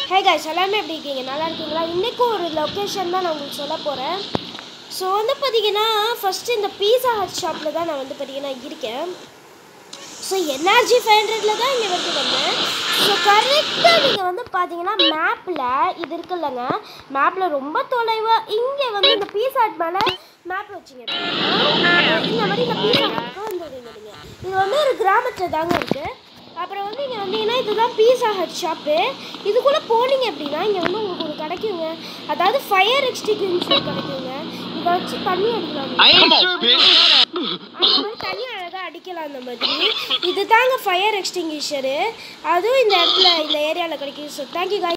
ஹே guys எல்லாமே எப்படி இருக்கீங்க நல்லா இருக்கீங்களா இன்றைக்கும் ஒரு லொக்கேஷன் தான் நான் உங்களுக்கு சொல்ல போகிறேன் ஸோ வந்து பார்த்தீங்கன்னா ஃபஸ்ட்டு இந்த பீஸா ஹட் ஷாப்பில் தான் நான் வந்து பார்த்தீங்கன்னா இருக்கேன் ஸோ என்ஆர்ஜி ஃபைவ் ஹண்ட்ரடில் தான் இங்கே வந்து வந்தேன் ஸோ கரெக்டாக நீங்கள் வந்து பார்த்தீங்கன்னா மேப்பில் இது இருக்குல்லங்க மேப்பில் ரொம்ப தொலைவாக இங்கே வந்து இந்த பீஸா ஹட் மேலே மேப் வச்சிங்க அப்படின்னா, இந்த மாதிரி இந்த பீஸா ஹட்டுக்கு வந்துடுங்க நீங்கள் இது வந்து ஒரு கிராமத்தில் தாங்க இருக்குது அப்புறம் வந்து இங்கே வந்தீங்கன்னா இதுதான் பீஸா ஹட் ஷாப்பு இதுக்குள்ளே போனீங்க அப்படின்னா இங்கே வந்து உங்களுக்கு ஒரு கிடைக்குங்க அதாவது ஃபயர் எக்ஸ்டிங்ஷன் கிடைக்குங்க இதை வச்சு தண்ணி அடிக்கலாம் Come on, bitch. அந்த மாதிரி தண்ணி அழகாக அடிக்கலாம் அந்த மாதிரி இது தாங்க ஃபயர் எக்ஸ்டிங்கிஷரு அதுவும் இந்த இடத்துல இந்த ஏரியாவில் கிடைக்கும் ஸோ தேங்க்யூ